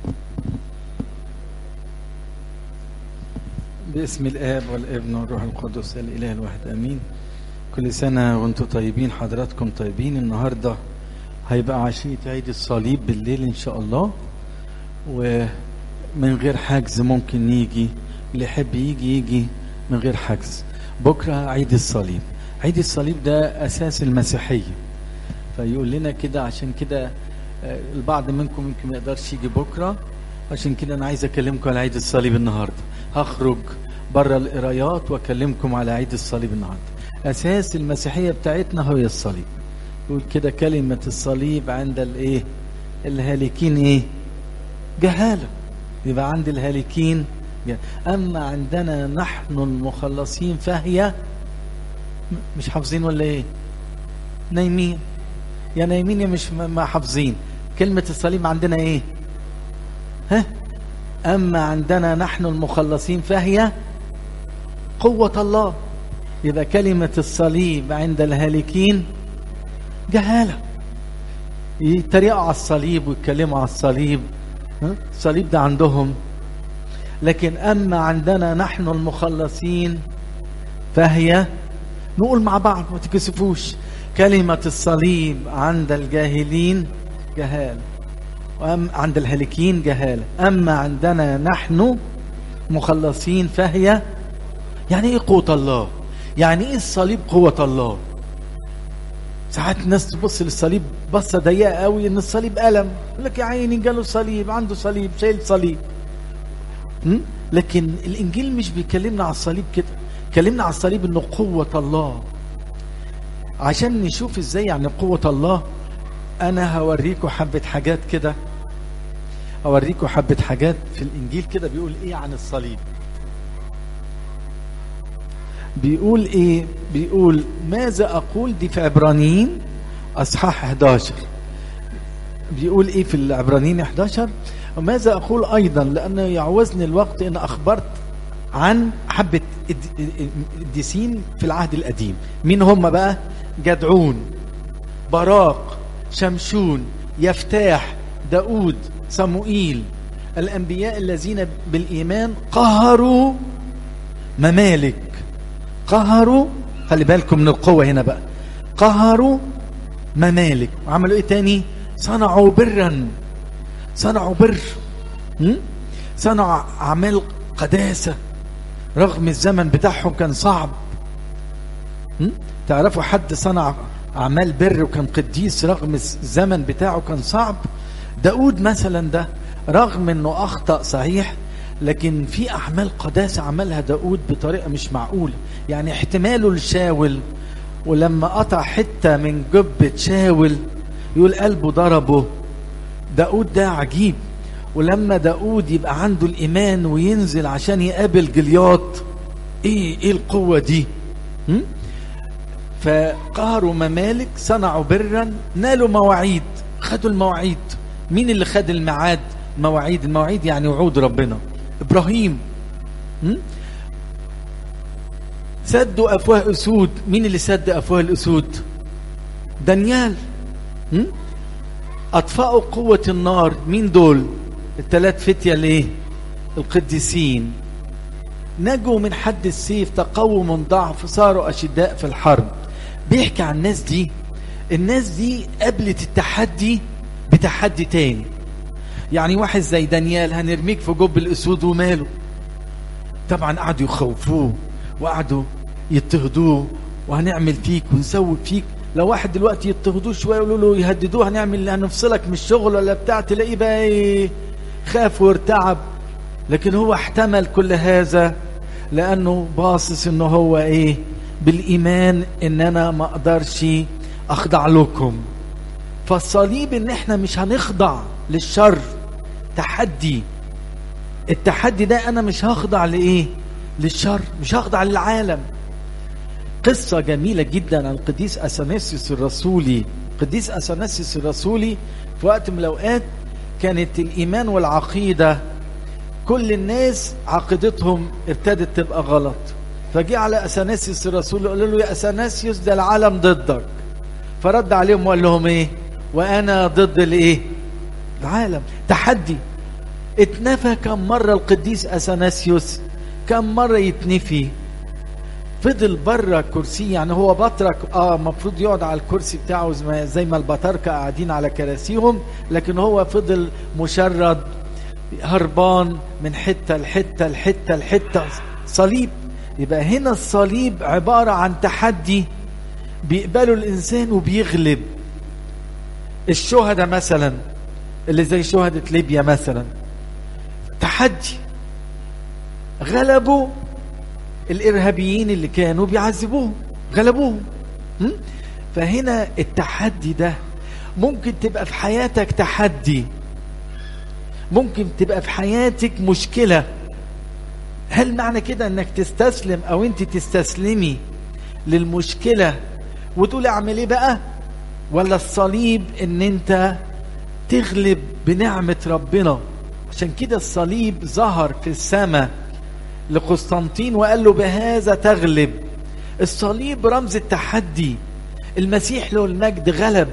باسم الآب والابن والروح القدس الإله الواحد أمين كل سنة وانتم طيبين حضراتكم طيبين النهاردة هيبقى عشية عيد الصليب بالليل إن شاء الله ومن غير حجز ممكن يجي اللي يحب يجي يجي من غير حجز بكرة عيد الصليب عيد الصليب ده أساس المسيحية فيقول لنا كده عشان كده آه، البعض منكم يمكن ما يقدرش يجي بكرة عشان كده أنا عايز أكلمكم على عيد الصليب النهاردة هخرج بره القرايات وأكلمكم على عيد الصليب النهاردة أساس المسيحية بتاعتنا هو الصليب يقول كده كلمة الصليب عند الإيه الهالكين إيه جهالة يبقى عند الهالكين جهالة. أما عندنا نحن المخلصين فهي م- مش حافظين ولا إيه نايمين يا نايمين يا مش م- ما حافظين كلمة الصليب عندنا إيه ها أما عندنا نحن المخلصين فهي قوة الله يبقى كلمة الصليب عند الهالكين جهالة يتريقوا على الصليب ويتكلموا على الصليب ها؟ الصليب ده عندهم لكن أما عندنا نحن المخلصين فهي نقول مع بعض ما تكسفوش كلمة الصليب عند الجاهلين جهالة وأم عند الهالكين جهالة أما عندنا نحن مخلصين فهي يعني ايه قوة الله يعني ايه الصليب قوة الله ساعات الناس تبص للصليب بصة ضيقة قوي ان الصليب ألم يقول لك يا عيني جاله صليب عنده صليب شايل صليب م? لكن الانجيل مش بيكلمنا على الصليب كده كلمنا على الصليب انه قوة الله عشان نشوف ازاي يعني قوة الله انا هوريكم حبة حاجات كده اوريكم حبة حاجات في الانجيل كده بيقول ايه عن الصليب بيقول ايه بيقول ماذا اقول دي في عبرانيين اصحاح 11 بيقول ايه في العبرانيين 11 وماذا اقول ايضا لانه يعوزني الوقت ان اخبرت عن حبة الد- الديسين في العهد القديم مين هم بقى جدعون براق شمشون يفتاح داود صموئيل الأنبياء الذين بالإيمان قهروا ممالك قهروا خلي بالكم من القوة هنا بقى قهروا ممالك وعملوا ايه تاني صنعوا برا صنعوا بر م? صنعوا أعمال قداسة رغم الزمن بتاعهم كان صعب م? تعرفوا حد صنع أعمال بر وكان قديس رغم الزمن بتاعه كان صعب داود مثلا ده رغم انه اخطأ صحيح لكن في اعمال قداسة عملها داود بطريقة مش معقولة يعني احتماله لشاول ولما قطع حتة من جبة شاول يقول قلبه ضربه داود ده عجيب ولما داود يبقى عنده الإيمان وينزل عشان يقابل جلياط ايه ايه القوة دي م? فقهروا ممالك صنعوا برا نالوا مواعيد خدوا المواعيد مين اللي خد الميعاد مواعيد المواعيد يعني وعود ربنا ابراهيم م? سدوا افواه اسود مين اللي سد افواه الاسود دانيال م? اطفأوا قوة النار مين دول الثلاث فتية ليه القديسين نجوا من حد السيف تقووا من ضعف صاروا أشداء في الحرب بيحكي عن الناس دي الناس دي قابلت التحدي بتحدي تاني يعني واحد زي دانيال هنرميك في جب الأسود وماله طبعا قعدوا يخوفوه وقعدوا يضطهدوه وهنعمل فيك ونسوي فيك لو واحد دلوقتي يضطهدوه شويه يقولوا له يهددوه هنعمل هنفصلك من الشغل ولا بتاع تلاقيه بقى ايه خاف وارتعب لكن هو احتمل كل هذا لانه باصص انه هو ايه بالايمان ان انا ما اقدرش اخضع لكم فالصليب ان احنا مش هنخضع للشر تحدي التحدي ده انا مش هخضع لايه للشر مش هخضع للعالم قصة جميلة جدا عن القديس أثناسيوس الرسولي قديس أثناسيوس الرسولي في وقت من الأوقات كانت الإيمان والعقيدة كل الناس عقيدتهم ابتدت تبقى غلط فجي على أثناسيوس الرسول قال له يا أثناسيوس ده العالم ضدك فرد عليهم وقال لهم ايه وانا ضد الايه العالم تحدي اتنفى كم مرة القديس أثناسيوس كم مرة يتنفي فضل بره كرسي يعني هو بطرك اه المفروض يقعد على الكرسي بتاعه زي ما, زي ما البطاركه قاعدين على كراسيهم لكن هو فضل مشرد هربان من حته لحته لحته لحته صليب يبقى هنا الصليب عباره عن تحدي بيقبله الانسان وبيغلب الشهداء مثلا اللي زي شهداء ليبيا مثلا تحدي غلبوا الارهابيين اللي كانوا بيعذبوهم غلبوهم م? فهنا التحدي ده ممكن تبقى في حياتك تحدي ممكن تبقى في حياتك مشكلة هل معنى كده انك تستسلم او انت تستسلمي للمشكلة وتقول اعمل ايه بقى ولا الصليب ان انت تغلب بنعمة ربنا عشان كده الصليب ظهر في السماء لقسطنطين وقال له بهذا تغلب الصليب رمز التحدي المسيح له المجد غلب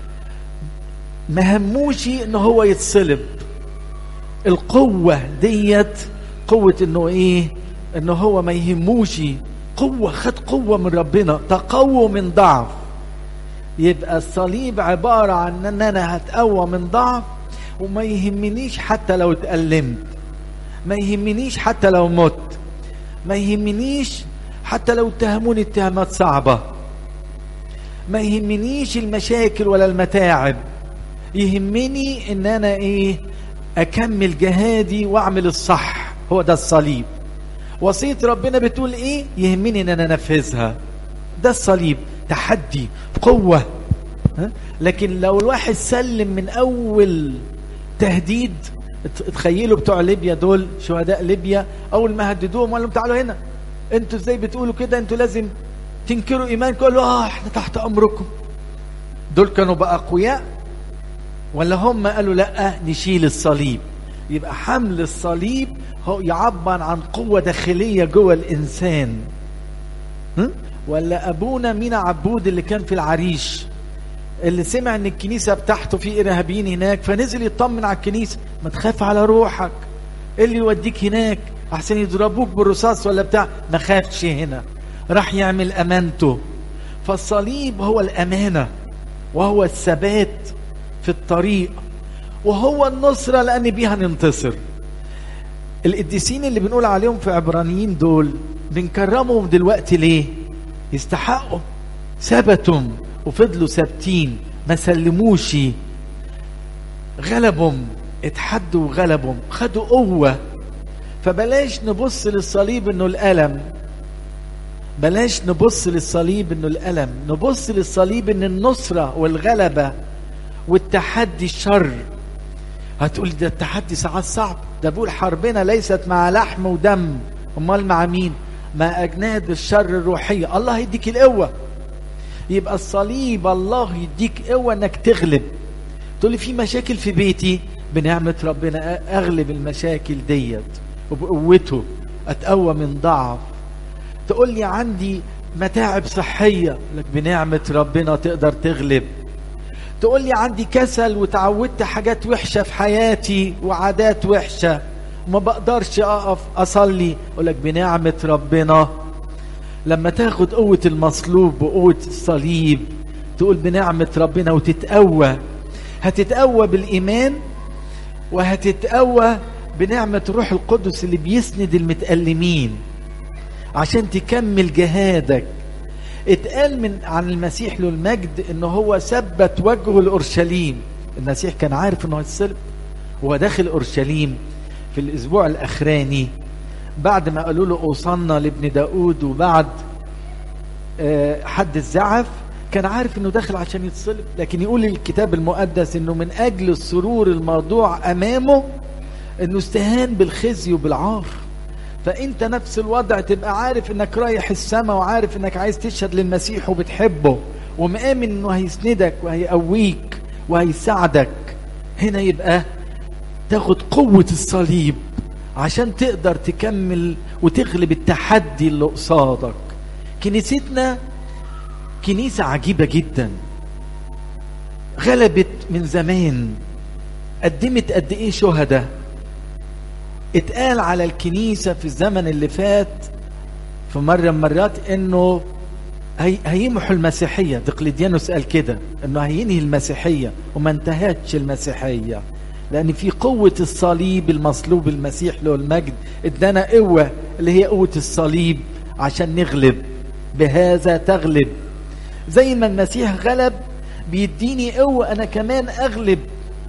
ما هموش ان هو يتصلب القوة ديت قوة انه ايه انه هو ما يهموش قوة خد قوة من ربنا تقوى من ضعف يبقى الصليب عبارة عن ان انا هتقوى من ضعف وما يهمنيش حتى لو اتألمت ما يهمنيش حتى لو مت ما يهمنيش حتى لو اتهموني اتهامات صعبة ما يهمنيش المشاكل ولا المتاعب يهمني ان انا ايه اكمل جهادي واعمل الصح هو ده الصليب وصية ربنا بتقول ايه يهمني ان انا انفذها ده الصليب تحدي قوة ها؟ لكن لو الواحد سلم من اول تهديد تخيلوا بتوع ليبيا دول شهداء ليبيا اول ما هددوهم قال لهم تعالوا هنا انتوا ازاي بتقولوا كده انتوا لازم تنكروا ايمانكم قالوا اه احنا تحت امركم دول كانوا بقى اقوياء ولا هم قالوا لا نشيل الصليب يبقى حمل الصليب هو يعبر عن قوة داخلية جوه الإنسان م? ولا أبونا مينا عبود اللي كان في العريش اللي سمع ان الكنيسة بتاعته في إرهابيين هناك فنزل يطمن على الكنيسة ما تخاف على روحك إيه اللي يوديك هناك أحسن يضربوك بالرصاص ولا بتاع ما خافش هنا راح يعمل أمانته فالصليب هو الأمانة وهو الثبات في الطريق وهو النصرة لأن بيها ننتصر القديسين اللي بنقول عليهم في عبرانيين دول بنكرمهم دلوقتي ليه يستحقوا ثبتوا وفضلوا ثابتين ما سلموش غلبهم اتحدوا وغلبهم خدوا قوة فبلاش نبص للصليب انه الألم بلاش نبص للصليب انه الألم نبص للصليب ان النصرة والغلبة والتحدي الشر هتقول ده التحدي ساعات صعب ده بقول حربنا ليست مع لحم ودم امال مع مين مع اجناد الشر الروحيه الله يديك القوه يبقى الصليب الله يديك قوه انك تغلب تقول لي في مشاكل في بيتي بنعمه ربنا اغلب المشاكل ديت وبقوته اتقوى من ضعف تقول لي عندي متاعب صحيه لك بنعمه ربنا تقدر تغلب تقول لي عندي كسل وتعودت حاجات وحشة في حياتي وعادات وحشة وما بقدرش أقف أصلي أقول لك بنعمة ربنا لما تاخد قوة المصلوب وقوة الصليب تقول بنعمة ربنا وتتقوى هتتقوى بالإيمان وهتتقوى بنعمة روح القدس اللي بيسند المتألمين عشان تكمل جهادك اتقال من عن المسيح له المجد ان هو ثبت وجهه لاورشليم المسيح كان عارف انه هيتصلب وهو داخل اورشليم في الاسبوع الاخراني بعد ما قالوا له اوصلنا لابن داود وبعد حد الزعف كان عارف انه داخل عشان يتصلب لكن يقول الكتاب المقدس انه من اجل السرور الموضوع امامه انه استهان بالخزي وبالعار فانت نفس الوضع تبقى عارف انك رايح السماء وعارف انك عايز تشهد للمسيح وبتحبه ومآمن انه هيسندك وهيقويك وهيساعدك هنا يبقى تاخد قوة الصليب عشان تقدر تكمل وتغلب التحدي اللي قصادك كنيستنا كنيسة عجيبة جدا غلبت من زمان قدمت قد ايه شهداء اتقال على الكنيسة في الزمن اللي فات في مرة من مرات انه هي هيمحوا المسيحية دقلديانوس قال كده انه هينهي المسيحية وما انتهتش المسيحية لان في قوة الصليب المصلوب المسيح له المجد ادانا قوة اللي هي قوة الصليب عشان نغلب بهذا تغلب زي ما المسيح غلب بيديني قوة انا كمان اغلب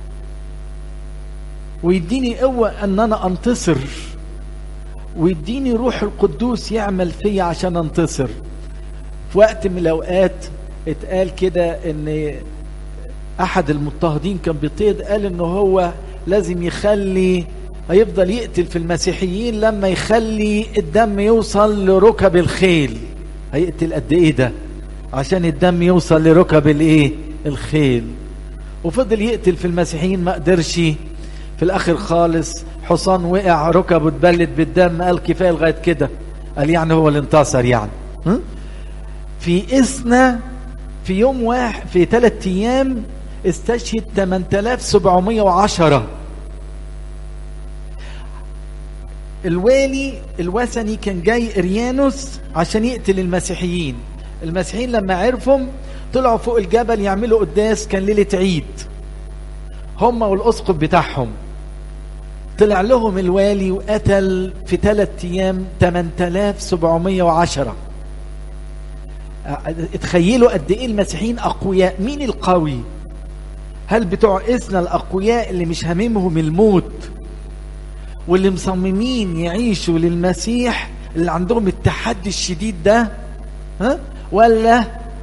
ويديني قوة ان انا انتصر ويديني روح القدوس يعمل فيا عشان انتصر في وقت من الاوقات اتقال كده ان احد المضطهدين كان بيطيد قال ان هو لازم يخلي هيفضل يقتل في المسيحيين لما يخلي الدم يوصل لركب الخيل هيقتل قد ايه ده عشان الدم يوصل لركب الايه الخيل وفضل يقتل في المسيحيين ما قدرش في الاخر خالص حصان وقع ركبه اتبلت بالدم قال كفايه لغايه كده قال يعني هو اللي انتصر يعني ها؟ في إسنا في يوم واحد في ثلاث أيام استشهد 8710 الوالي الوثني كان جاي إريانوس عشان يقتل المسيحيين المسيحيين لما عرفهم طلعوا فوق الجبل يعملوا قداس كان ليلة عيد هم والأسقف بتاعهم طلع لهم الوالي وقتل في ثلاث أيام 8710 اتخيلوا قد ايه المسيحيين اقوياء مين القوي هل بتوع اسنا الاقوياء اللي مش هاممهم الموت واللي مصممين يعيشوا للمسيح اللي عندهم التحدي الشديد ده ها ولا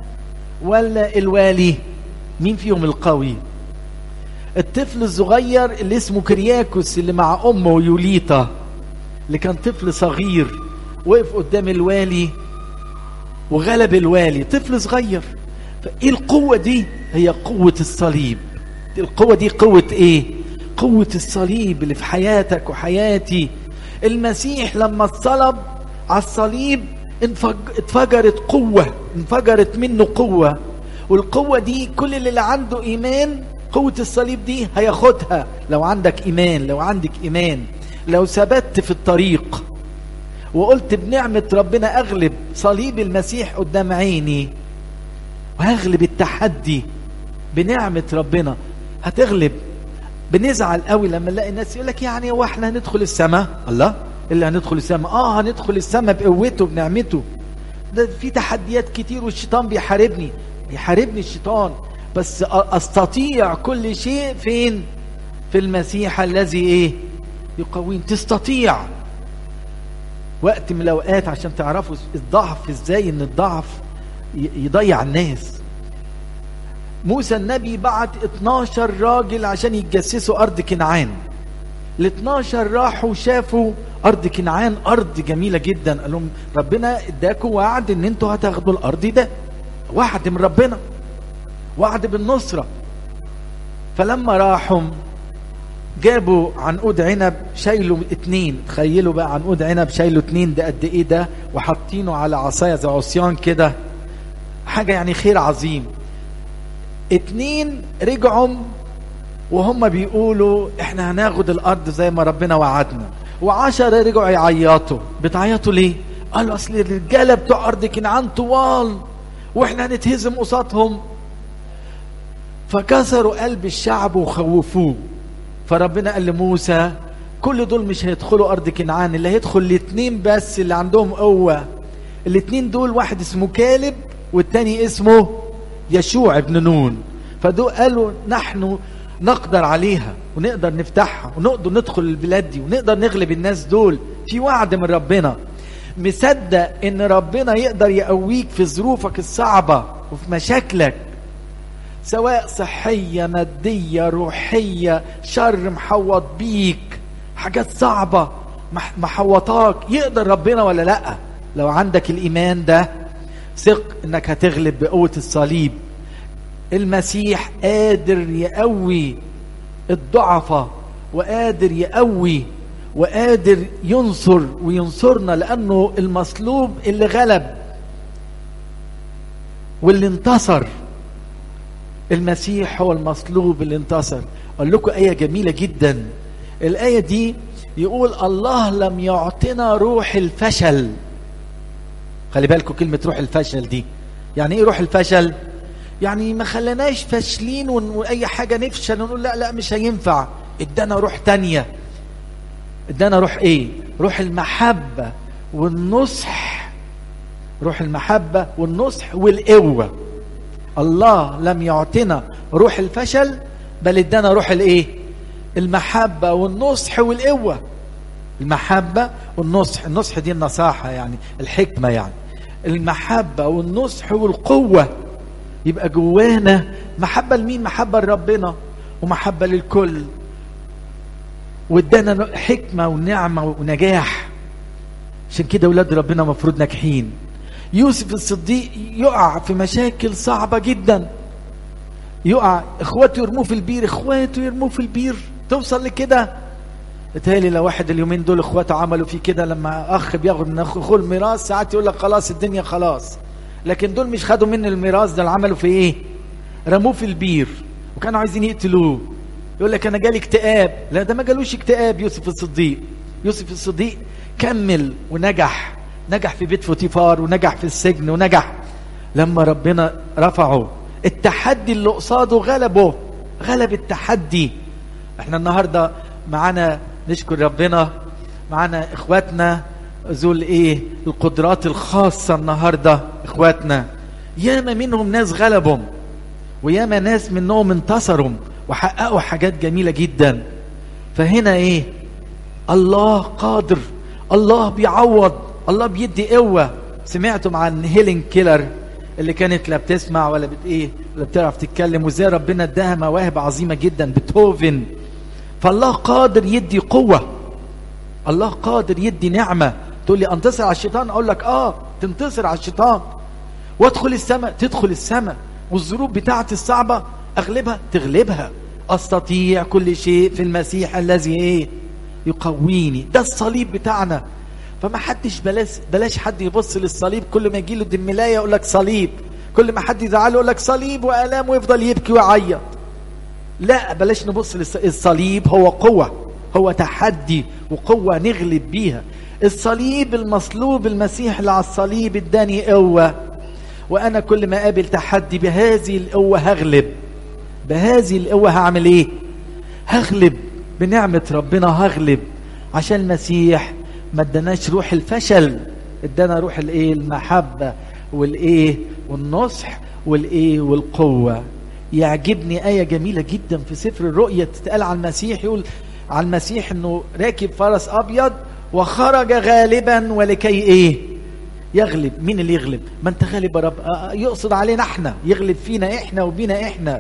ولا الوالي مين فيهم القوي الطفل الصغير اللي اسمه كرياكوس اللي مع امه يوليتا اللي كان طفل صغير وقف قدام الوالي وغلب الوالي طفل صغير فايه القوة دي هي قوة الصليب القوة دي قوة ايه قوة الصليب اللي في حياتك وحياتي المسيح لما اتصلب على الصليب اتفجرت قوة انفجرت منه قوة والقوة دي كل اللي عنده ايمان قوة الصليب دي هياخدها لو عندك ايمان لو عندك ايمان لو ثبت في الطريق وقلت بنعمة ربنا أغلب صليب المسيح قدام عيني وهغلب التحدي بنعمة ربنا هتغلب بنزعل قوي لما نلاقي الناس يقول لك يعني هو احنا هندخل السماء الله اللي هندخل السماء اه هندخل السماء بقوته بنعمته ده في تحديات كتير والشيطان بيحاربني بيحاربني الشيطان بس استطيع كل شيء فين في المسيح الذي ايه يقوين تستطيع وقت من الاوقات عشان تعرفوا الضعف ازاي ان الضعف يضيع الناس موسى النبي بعت 12 راجل عشان يتجسسوا ارض كنعان ال 12 راحوا شافوا ارض كنعان ارض جميله جدا قال لهم ربنا اداكم وعد ان انتوا هتاخدوا الارض ده وعد من ربنا وعد بالنصره فلما راحوا جابوا عنقود عنب شايلوا اتنين تخيلوا بقى عنقود عنب شايلوا اتنين ده قد ايه ده وحاطينه على عصايه زي عصيان كده حاجه يعني خير عظيم اتنين رجعوا وهم بيقولوا احنا هناخد الارض زي ما ربنا وعدنا وعشرة رجعوا يعيطوا بتعيطوا ليه قالوا اصل الرجاله بتوع ارض كنعان طوال واحنا هنتهزم قصادهم فكسروا قلب الشعب وخوفوه فربنا قال لموسى كل دول مش هيدخلوا ارض كنعان اللي هيدخل الاثنين بس اللي عندهم قوه الاثنين دول واحد اسمه كالب والتاني اسمه يشوع ابن نون فدول قالوا نحن نقدر عليها ونقدر نفتحها ونقدر ندخل البلاد دي ونقدر نغلب الناس دول في وعد من ربنا مصدق ان ربنا يقدر يقويك في ظروفك الصعبه وفي مشاكلك سواء صحية مادية روحية شر محوط بيك حاجات صعبة محوطاك يقدر ربنا ولا لا لو عندك الإيمان ده ثق انك هتغلب بقوة الصليب المسيح قادر يقوي الضعفة وقادر يقوي وقادر ينصر وينصرنا لأنه المصلوب اللي غلب واللي انتصر المسيح هو المصلوب اللي انتصر اقول لكم ايه جميله جدا الايه دي يقول الله لم يعطنا روح الفشل خلي بالكم كلمة روح الفشل دي يعني ايه روح الفشل يعني ما خلناش فاشلين واي حاجة نفشل ونقول لا لا مش هينفع ادانا روح تانية ادانا روح ايه روح المحبة والنصح روح المحبة والنصح والقوة الله لم يعطنا روح الفشل بل ادانا روح الايه المحبة والنصح والقوة المحبة والنصح النصح دي النصاحة يعني الحكمة يعني المحبة والنصح والقوة يبقى جوانا محبة لمين محبة لربنا ومحبة للكل وادانا حكمة ونعمة ونجاح عشان كده ولاد ربنا مفروض ناجحين يوسف الصديق يقع في مشاكل صعبة جدا يقع اخواته يرموه في البير اخواته يرموه في البير توصل لكده اتهيألي لو واحد اليومين دول اخواته عملوا فيه كده لما اخ بياخد من اخوه الميراث ساعات يقول لك خلاص الدنيا خلاص لكن دول مش خدوا منه الميراث ده اللي عملوا في ايه رموه في البير وكانوا عايزين يقتلوه يقول لك انا جالي اكتئاب لا ده ما جالوش اكتئاب يوسف الصديق يوسف الصديق كمل ونجح نجح في بيت فوتيفار ونجح في السجن ونجح لما ربنا رفعه التحدي اللي قصاده غلبه غلب التحدي احنا النهارده معانا نشكر ربنا معانا اخواتنا ذو الايه القدرات الخاصه النهارده اخواتنا ياما منهم ناس غلبهم وياما ناس منهم انتصروا وحققوا حاجات جميله جدا فهنا ايه الله قادر الله بيعوض الله بيدي قوه سمعتم عن هيلين كيلر اللي كانت لا بتسمع ولا بت ايه ولا بتعرف تتكلم وازاي ربنا اداها مواهب عظيمه جدا بيتهوفن فالله قادر يدي قوه الله قادر يدي نعمه تقول لي انتصر على الشيطان اقول لك اه تنتصر على الشيطان وادخل السماء تدخل السماء والظروف بتاعتي الصعبه اغلبها تغلبها استطيع كل شيء في المسيح الذي ايه يقويني ده الصليب بتاعنا فما حدش بلاش بلاش حد يبص للصليب كل ما يجي له دملايه يقول لك صليب كل ما حد يزعله يقول لك صليب والام ويفضل يبكي ويعيط لا بلاش نبص للصليب هو قوه هو تحدي وقوه نغلب بيها الصليب المصلوب المسيح اللي على الصليب اداني قوه وانا كل ما اقابل تحدي بهذه القوه هغلب بهذه القوه هعمل ايه هغلب بنعمه ربنا هغلب عشان المسيح ما اداناش روح الفشل ادانا روح الايه المحبه والايه والنصح والايه والقوه يعجبني ايه جميله جدا في سفر الرؤيا تتقال على المسيح يقول على المسيح انه راكب فرس ابيض وخرج غالبا ولكي ايه يغلب مين اللي يغلب ما انت غالب يا رب يقصد علينا احنا يغلب فينا احنا وبينا احنا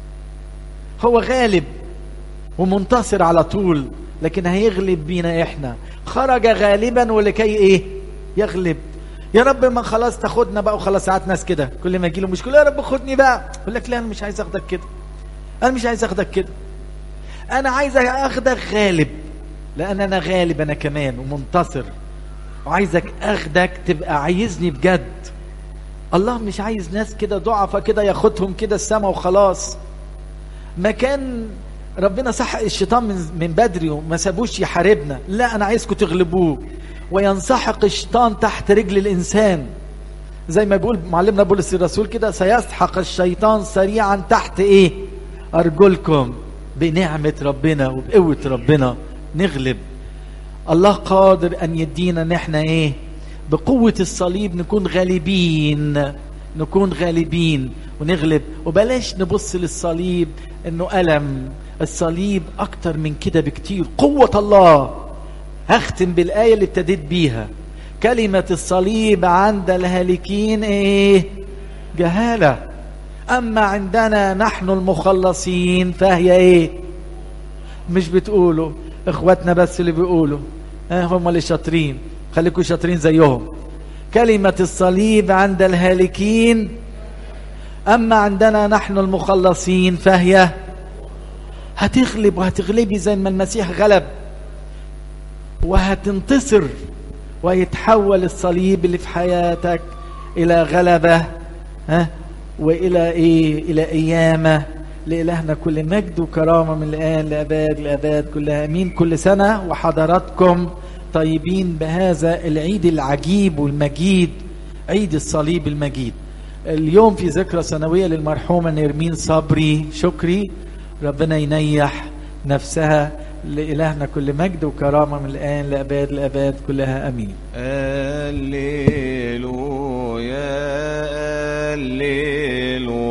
هو غالب ومنتصر على طول لكن هيغلب بينا احنا خرج غالبا ولكي ايه يغلب يا رب ما خلاص تاخدنا بقى وخلاص ساعات ناس كده كل ما يجي له مشكله يا رب خدني بقى يقول لك لا انا مش عايز اخدك كده انا مش عايز اخدك كده انا عايز اخدك غالب لان انا غالب انا كمان ومنتصر وعايزك اخدك تبقى عايزني بجد الله مش عايز ناس كده ضعفة كده ياخدهم كده السما وخلاص ما كان ربنا صح الشيطان من من بدري وما سابوش يحاربنا لا انا عايزكم تغلبوه وينسحق الشيطان تحت رجل الانسان زي ما بيقول معلمنا بولس الرسول كده سيسحق الشيطان سريعا تحت ايه ارجلكم بنعمه ربنا وبقوه ربنا نغلب الله قادر ان يدينا ان احنا ايه بقوه الصليب نكون غالبين نكون غالبين ونغلب وبلاش نبص للصليب انه الم الصليب اكتر من كده بكتير قوه الله هختم بالايه اللي ابتديت بيها كلمه الصليب عند الهالكين ايه جهاله اما عندنا نحن المخلصين فهي ايه مش بتقولوا اخواتنا بس اللي بيقولوا اه هم اللي شاطرين خليكم شاطرين زيهم كلمة الصليب عند الهالكين أما عندنا نحن المخلصين فهي هتغلب وهتغلبي زي ما المسيح غلب وهتنتصر ويتحول الصليب اللي في حياتك إلى غلبة ها وإلى إيه إلى قيامة لإلهنا كل مجد وكرامة من الآن لأباد لأباد كلها أمين كل سنة وحضراتكم طيبين بهذا العيد العجيب والمجيد عيد الصليب المجيد اليوم في ذكرى سنوية للمرحومة نرمين صبري شكري ربنا ينيح نفسها لإلهنا كل مجد وكرامة من الآن لأباد لأباد كلها أمين هللويا هللويا